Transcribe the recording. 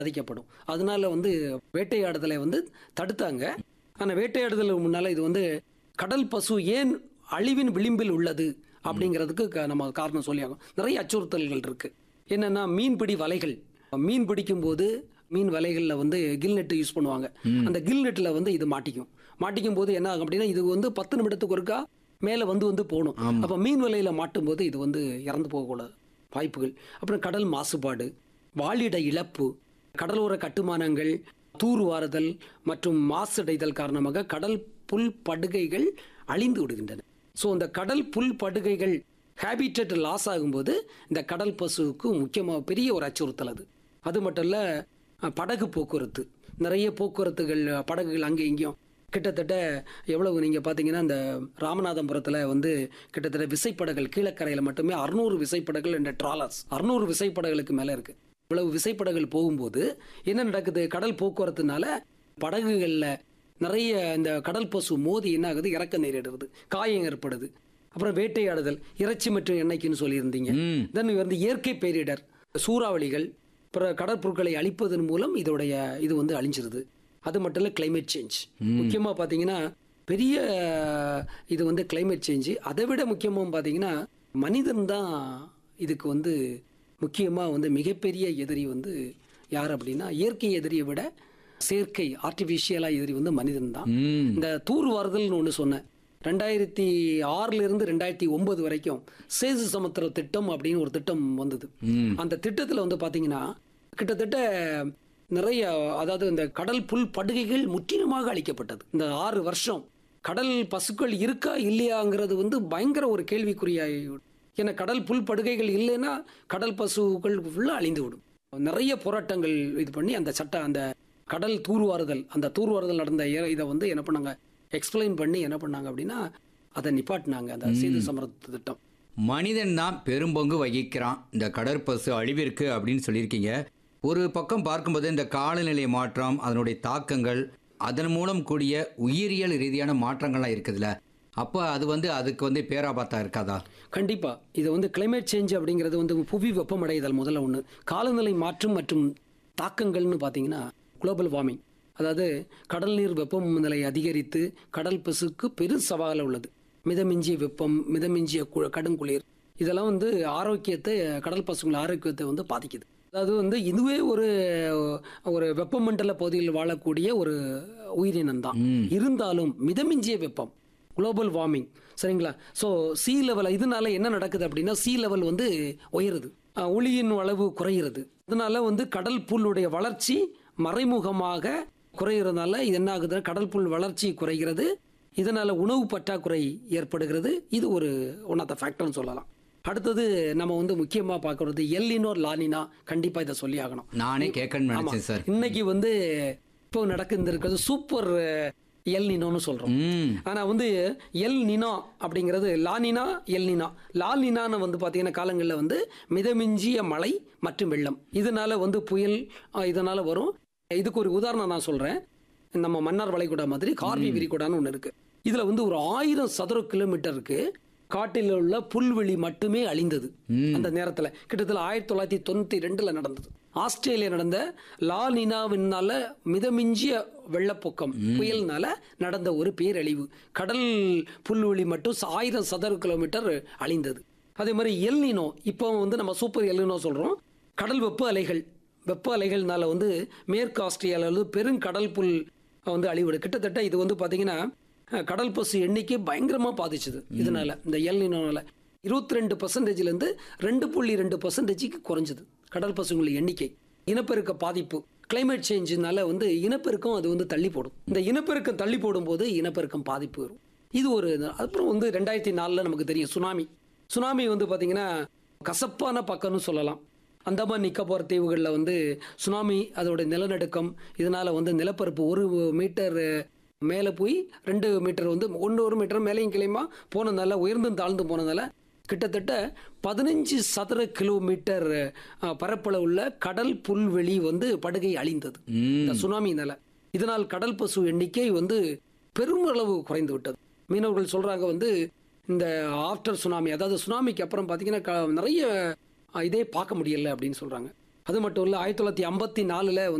பாதிக்கப்படும் அதனால வந்து வேட்டையாடுதலை வந்து தடுத்தாங்க ஆனால் வேட்டையாடுதலுக்கு முன்னால இது வந்து கடல் பசு ஏன் அழிவின் விளிம்பில் உள்ளது அப்படிங்கிறதுக்கு க- நம்ம காரணம் சொல்லியாகும் நிறைய அச்சுறுத்தல்கள் இருக்கு என்னன்னா மீன்பிடி வலைகள் மீன் பிடிக்கும் போது மீன் வலைகளில் வந்து கில் நெட் யூஸ் பண்ணுவாங்க அந்த கில் நெட்டில் வந்து இது மாட்டிக்கும் மாட்டிக்கும் போது என்ன ஆகும் அப்படின்னா இது வந்து பத்து நிமிடத்துக்கு ஒருக்கா மேலே வந்து வந்து போகணும் அப்போ மீன் வலையில் மாட்டும் போது இது வந்து இறந்து போகக்கூடாது வாய்ப்புகள் அப்புறம் கடல் மாசுபாடு வாழிட இழப்பு கடலோர கட்டுமானங்கள் தூர்வாறுதல் மற்றும் மாசடைதல் காரணமாக கடல் புல் படுகைகள் அழிந்து விடுகின்றன ஸோ இந்த கடல் புல் படுகைகள் ஹேபிட்டட் லாஸ் ஆகும்போது இந்த கடல் பசுவுக்கு முக்கியமாக பெரிய ஒரு அச்சுறுத்தல் அது அது மட்டும் இல்லை படகு போக்குவரத்து நிறைய போக்குவரத்துகள் அஹ், படகுகள் அங்கே இங்கேயும் கிட்டத்தட்ட எவ்வளவு நீங்கள் பார்த்தீங்கன்னா இந்த ராமநாதபுரத்தில் வந்து கிட்டத்தட்ட விசைப்படகுகள் கீழக்கரையில் மட்டுமே அறுநூறு விசைப்படகுகள் என்ற ட்ராலர்ஸ் அறுநூறு விசைப்படகுகளுக்கு மேலே இருக்குது இவ்வளவு விசைப்படகுகள் போகும்போது என்ன நடக்குது கடல் போக்குவரத்துனால படகுகளில் நிறைய இந்த கடல் பசு மோதி என்ன ஆகுது இறக்க நேரிடுறது காயம் ஏற்படுது அப்புறம் வேட்டையாடுதல் இறைச்சி மற்றும் எண்ணெய்க்குன்னு சொல்லியிருந்தீங்க ம் தென் வந்து இயற்கை பேரிடர் சூறாவளிகள் அப்புறம் கடற்பொருட்களை அழிப்பதன் மூலம் இதோடைய இது வந்து அழிஞ்சிருது அது மட்டும் இல்லை கிளைமேட் சேஞ்ச் முக்கியமாக பார்த்தீங்கன்னா பெரிய இது வந்து கிளைமேட் சேஞ்சு அதை விட முக்கியமாக பார்த்தீங்கன்னா மனிதன் தான் இதுக்கு வந்து முக்கியமாக வந்து மிகப்பெரிய எதிரி வந்து யார் அப்படின்னா இயற்கை எதிரியை விட செயற்கை ஆர்டிஃபிஷியலாக எதிரி வந்து மனிதன் தான் ம் இந்த தூர்வாறுதல்னு ஒன்று சொன்னேன் ரெண்டாயிரத்தி ஆறுல இருந்து ரெண்டாயிரத்தி ஒன்பது வரைக்கும் சேது சமுத்திர திட்டம் அப்படின்னு ஒரு திட்டம் வந்தது ம் அந்த திட்டத்தில் வந்து பார்த்தீங்கன்னா கிட்டத்தட்ட நிறைய அதாவது இந்த கடல் புல் படுகைகள் முற்றிலுமாக அழிக்கப்பட்டது இந்த ஆறு வருஷம் கடல் பசுக்கள் இருக்கா இல்லையாங்கிறது வந்து பயங்கர ஒரு கேள்விக்குறியாகி ஏன்னா கடல் புல் படுகைகள் இல்லைன்னா கடல் பசுக்கள் ஃபுல்லாக அழிந்து விடும் நிறைய போராட்டங்கள் இது பண்ணி அந்த சட்ட அந்த கடல் தூர்வாறுதல் அந்த தூர்வாறுதல் நடந்த இ- இதை வந்து என்ன பண்ணாங்க எக்ஸ்பிளைன் பண்ணி என்ன பண்ணாங்க அப்படின்னா அதை நிப்பாட்டினாங்க அந்த சேது சமரத்து திட்டம் மனிதன் தான் பெரும்பங்கு வகிக்கிறான் இந்த கடற்பசு அழிவிற்கு அப்படின்னு சொல்லியிருக்கீங்க ஒரு பக்கம் பார்க்கும்போது இந்த காலநிலை மாற்றம் அதனுடைய தாக்கங்கள் அதன் மூலம் கூடிய உயிரியல் ரீதியான மாற்றங்கள்லாம் இருக்குதுல்ல அப்போ அது வந்து அதுக்கு வந்து பேராபத்தா இருக்காதா கண்டிப்பா இது வந்து கிளைமேட் சேஞ்ச் அப்படிங்கிறது வந்து புவி வெப்பமடைதல் முதல்ல ஒன்று காலநிலை மாற்றம் மற்றும் தாக்கங்கள்னு பார்த்தீங்கன்னா குளோபல் வார்மிங் அதாவது கடல் நீர் வெப்பநிலை அதிகரித்து கடல் பசுக்கு பெரும் சவால் உள்ளது மிதமிஞ்சிய வெப்பம் மிதமிஞ்சிய கு- கடுங்குளிர் இதெல்லாம் வந்து ஆரோக்கியத்தை கடல் பசுங்கள ஆரோக்கியத்தை வந்து பாதிக்குது அதாவது வந்து இதுவே ஒரு ஒரு வெப்பமண்டல பகுதியில் வாழக்கூடிய ஒரு உயிரினம் தான் இருந்தாலும் மிதமிஞ்சிய வெப்பம் குளோபல் வார்மிங் சரிங்களா ஸோ சீ லெவல் இதனால என்ன நடக்குது அப்படின்னா சீ லெவல் வந்து உயருது அஹ் ஒளியின் அளவு குறையிறது அதனால வந்து கடல் புல்லுடைய வளர்ச்சி மறைமுகமாக குறையிறதுனால இது என்ன ஆகுதுன்னா கடல் புல் வளர்ச்சி குறைகிறது இதனால உணவு பற்றாக்குறை ஏற்படுகிறது இது ஒரு ஒன் ஆஃப் த ஃபேக்டர்னு சொல்லலாம் அடுத்தது நம்ம வந்து முக்கியமாக பார்க்கறது எல்லினோ லானினா கண்டிப்பாக இதை சொல்லி ஆகணும் நானே கேட்கணும்னு ஆமா. நினைச்சேன் சார் இன்னைக்கு வந்து இப்போ நடக்குது இருக்கிறது சூப்பர் எல் நினோன்னு சொல்றோம் ம் ஆனா வந்து எல் நினா அப்படிங்கிறது லானினா எல் நினா லால் நினான்னு வந்து பார்த்தீங்கன்னா காலங்களில் வந்து மிதமிஞ்சிய மழை மற்றும் வெள்ளம் இதனால வந்து புயல் அஹ், இதனால வரும் இதுக்கு ஒரு உதாரணம் நான் சொல்றேன் நம்ம மன்னார் வளைகுடா மாதிரி கார்வி விரிகுடான்னு ஒன்று இருக்கு இதுல வந்து ஒரு ஆயிரம் சதுர கிலோமீட்டருக்கு காட்டில் உள்ள புல்வெளி மட்டுமே அழிந்தது அந்த நேரத்துல கிட்டத்தட்ட ஆயிரத்தி தொள்ளாயிரத்தி தொண்ணூத்தி ரெண்டுல நடந்தது ஆஸ்திரேலியா நடந்த லா நினாவினால மிதமிஞ்சிய வெள்ளப்பொக்கம் புயல்னால நடந்த ஒரு பேரழிவு கடல் புல்வெளி மட்டும் ச- ஆயிரம் சதுர கிலோமீட்டர் அழிந்தது அதே மாதிரி எல்னினோ இப்போ வந்து நம்ம சூப்பர் எல்னினோ சொல்றோம் கடல் வெப்ப அலைகள் வெப்ப அலைகள்னால வந்து மேற்கு ஆஸ்திரேலியாவில் வந்து பெருங்கடல் புல் வந்து அழிவுடு கிட்டத்தட்ட இது வந்து பார்த்தீங்கன்னா அஹ், கடல் பசு எண்ணிக்கை பயங்கரமாக பாதிச்சுது இதனால இந்த எல்னினோனால இருபத்தி ரெண்டு பர்சன்டேஜ்லேருந்து ரெண்டு புள்ளி ரெண்டு பர்சன்டேஜுக்கு குறைஞ்சது கடல் பசுங்கள எண்ணிக்கை இனப்பெருக்க பாதிப்பு கிளைமேட் சேஞ்சுனால வந்து இனப்பெருக்கம் அது வந்து தள்ளி போடும் இந்த இனப்பெருக்கம் தள்ளி போடும்போது இனப்பெருக்கம் பாதிப்பு வரும் இது ஒரு இது. அப்புறம் வந்து ரெண்டாயிரத்தி நாலில் நமக்கு தெரியும் சுனாமி சுனாமி வந்து பார்த்தீங்கன்னா கசப்பான பக்கம்னு சொல்லலாம் அந்தமான் நிக்கோபார் தீவுகளில் வந்து சுனாமி அதோட நிலநடுக்கம் இதனால வந்து நிலப்பரப்பு ஒரு மீட்டர் மேலே போய் ரெண்டு மீட்டர் வந்து ஒன்று ஒரு மீட்டர் மேலேயும் கிளையுமா போனதுனால உயர்ந்தும் தாழ்ந்தும் போனதால கிட்டத்தட்ட பதினஞ்சு சதுர கிலோமீட்டர் அஹ், பரப்பளவுள்ள கடல் புல்வெளி வந்து படுகை அழிந்தது இந்த சுனாமினால இதனால் கடல் பசு எண்ணிக்கை வந்து பெருமளவு குறைந்து விட்டது மீனவர்கள் சொல்றாங்க வந்து இந்த ஆஃப்டர் சுனாமி அதாவது சுனாமிக்கு அப்புறம் பார்த்தீங்கன்னா க- நிறைய அஹ், இதே பார்க்க முடியல அப்படின்னு சொல்றாங்க அது மட்டும் இல்லை ஆயிரத்தி தொள்ளாயிரத்தி ஐம்பத்தி நாலில்